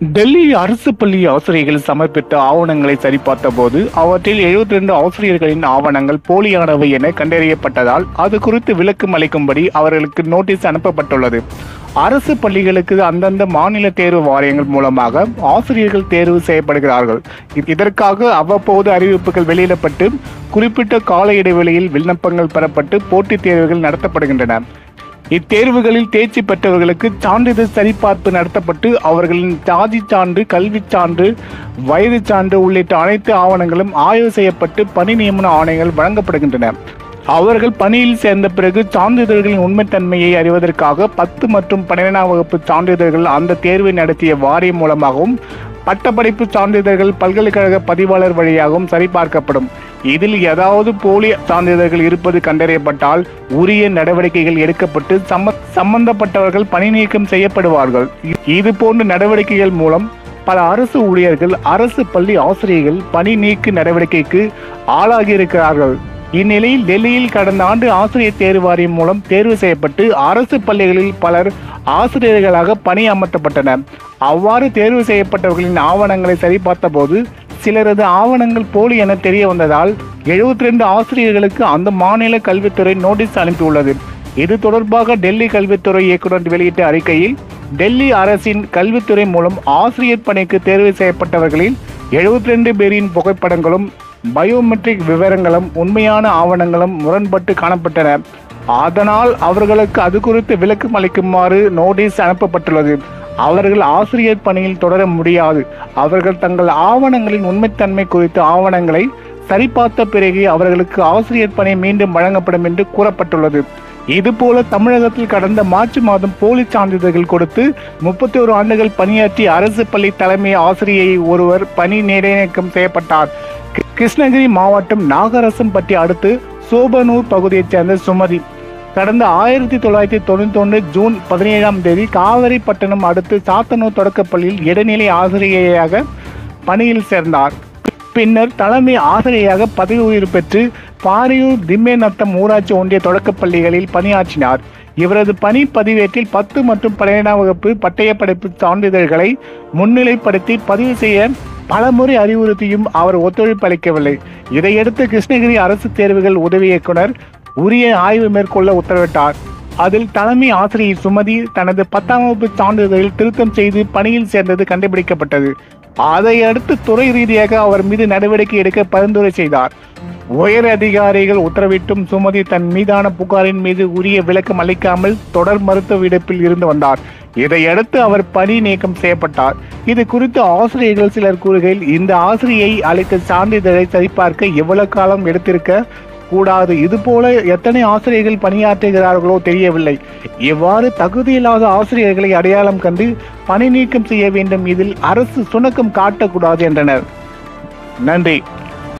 டெல்லி அரசு பள்ளி ஆசிரியர்கள் சமர்ப்பித்த ஆவணங்களை சரிபார்த்த போது அவற்றில் 72 ஆசிரியர்களின் ஆவணங்கள் போலியானவை என கண்டறியப்பட்டதால் அது குறித்து விளக்கம் அளிக்கும்படி அவர்களுக்கு நோட்டீஸ் அனுப்பப்பட்டுள்ளது அரசு பள்ளிகளுக்கு அந்தந்த மாநில தேர்வு வாரியங்கள் மூலமாக ஆசிரியர்கள் தேர்வு செய்யப்படுகிறார்கள் இ- இதற்காக அவ்வப்போது அறிவிப்புகள் வெளியிடப்பட்டு குறிப்பிட்ட கால இடைவெளியில் விண்ணப்பங்கள் பெறப்பட்டு போட்டித் தேர்வுகள் நடத்தப்படுகின்றன இத்தேர்வுகளில் தேர்ச்சி பெற்றவர்களுக்கு சான்றிதழ் சரிபார்ப்பு நடத்தப்பட்டு அவர்களின் ஜாதி சான்று கல்விச் சான்று வயது சான்று உள்ளிட்ட அனைத்து ஆவணங்களும் ஆய்வு செய்யப்பட்டு பணி நியமன ஆணைகள் வழங்கப்படுகின்றன அவர்கள் பணியில் சேர்ந்த பிறகு சான்றிதழ்களின் உண்மைத்தன்மையை அறிவதற்காக பத்து மற்றும் பன்னிரெண்டாம் வகுப்பு சான்றிதழ்கள் அந்த தேர்வை நடத்திய வாரியம் மூலமாகவும் பட்டப்படிப்பு சான்றிதழ்கள் பல்கலைக்கழக பதிவாளர் வழியாகவும் சரிபார்க்கப்படும் இதில் ஏதாவது போலி சான்றிதழ்கள் இருப்பது கண்டறியப்பட்டால் உரிய நடவடிக்கைகள் எடுக்கப்பட்டு சம்ம சம்பந்தப்பட்டவர்கள் பணி நீக்கம் செய்யப்படுவார்கள் இ- இது போன்ற நடவடிக்கைகள் மூலம் பல அரசு ஊழியர்கள் அரசு பள்ளி ஆசிரியர்கள் பணி நீக்கு நடவடிக்கைக்கு ஆளாகியிருக்கிறார்கள் இந்நிலையில் டெல்லியில் கடந்த ஆண்டு ஆசிரியர் தேர்வு வாரியம் மூலம் தேர்வு செய்யப்பட்டு அரசு பள்ளிகளில் பலர் ஆசிரியர்களாக பணி அமர்த்தப்பட்டனர் அவ்வாறு தேர்வு செய்யப்பட்டவர்களின் ஆவணங்களை சரிபார்த்த போது சிலரது ஆவணங்கள் போலி என தெரிய வந்ததால் 72 ஆசிரியர்களுக்கு அந்த மாநில கல்வித்துறை நோட்டீஸ் அனுப்பியுள்ளது இது தொடர்பாக டெல்லி கல்வித்துறை இயக்குனர் வெளியிட்ட அறிக்கையில் டெல்லி அரசின் கல்வித்துறை மூலம் ஆசிரியர் பணிக்கு தேர்வு செய்யப்பட்டவர்களில் 72 பேரின் புகைப்படங்களும் பயோமெட்ரிக் விவரங்களும் உண்மையான ஆவணங்களும் முரண்பட்டு காணப்பட்டன அதனால் அவர்களுக்கு அது குறித்து விளக்கம் அளிக்குமாறு நோட்டீஸ் அனுப்பப்பட்டுள்ளது அவர்கள் ஆசிரியர் பணியில் தொடர முடியாது அவர்கள் தங்கள் ஆவணங்களின் உண்மைத்தன்மை குறித்த ஆவணங்களை சரிபார்த்த பிறகு அவர்களுக்கு ஆசிரியர் பணி மீண்டும் வழங்கப்படும் என்று கூறப்பட்டுள்ளது இதுபோல தமிழகத்தில் கடந்த மார்ச் மாதம் போலி சான்றிதழ்கள் கொடுத்து முப்பத்தி ஒரு ஆண்டுகள் பணியாற்றி அரசு பள்ளி தலைமை ஆசிரியை ஒருவர் பணி இடைநீக்கம் செய்யப்பட்டார் கி- கிருஷ்ணகிரி மாவட்டம் நாகரசம்பட்டி அடுத்து சோபனூர் பகுதியைச் சேர்ந்த சுமதி கடந்த ஆயிரத்தி தொள்ளாயிரத்தி தொண்ணூத்தி ஒன்று ஜூன் பதினேழாம் தேதி காவிரிப்பட்டினம் அடுத்து சாத்தனூர் தொடக்கப்பள்ளியில் இடைநிலை ஆசிரியையாக பணியில் சேர்ந்தார் பின்னர் தலைமை ஆசிரியராக பதவி உயர்வு பெற்று பாரியூர் திம்மேநத்தம் ஊராட்சி ஒன்றிய தொடக்கப் பள்ளிகளில் பணியாற்றினார் இவரது பணி பதிவேட்டில் பத்து மற்றும் பன்னிரெண்டாம் வகுப்பு பட்டய படிப்பு சான்றிதழ்களை முன்னிலைப்படுத்தி பதிவு செய்ய பலமுறை அறிவுறுத்தியும் அவர் ஒத்துழைப்பு அளிக்கவில்லை இதையடுத்து கிருஷ்ணகிரி அரசு தேர்வுகள் உதவி இயக்குனர் உரிய ஆய்வு மேற்கொள்ள உத்தரவிட்டார் அதில் தலைமை ஆசிரியை சுமதி தனது பத்தாம் வகுப்பு சான்றிதழில் திருத்தம் செய்து பணியில் சேர்ந்தது கண்டுபிடிக்கப்பட்டது அதை அடுத்து துறை ரீதியாக அவர் மீது நடவடிக்கை எடுக்க பரிந்துரை செய்தார் உயர் அதிகாரிகள் உத்தரவிட்டும் சுமதி தன் மீதான புகாரின் மீது உரிய விளக்கம் அளிக்காமல் தொடர் மருத்துவ விடுப்பில் இருந்து வந்தார் இதையடுத்து அவர் பணி நீக்கம் செய்யப்பட்டார் இது குறித்து ஆசிரியர்கள் சிலர் கூறுகையில் இந்த ஆசிரியை அளித்த சான்றிதழை சரிபார்க்க எவ்வளவு காலம் எடுத்திருக்க கூடாது இதுபோல எத்தனை ஆசிரியர்கள் பணியாற்றுகிறார்களோ தெரியவில்லை இவ்வாறு தகுதியில்லாத ஆசிரியர்களை அடையாளம் கண்டு பணி நீக்கம் செய்ய வேண்டும் இதில் அரசு சுணக்கம் காட்டக்கூடாது என்றனர் நன்றி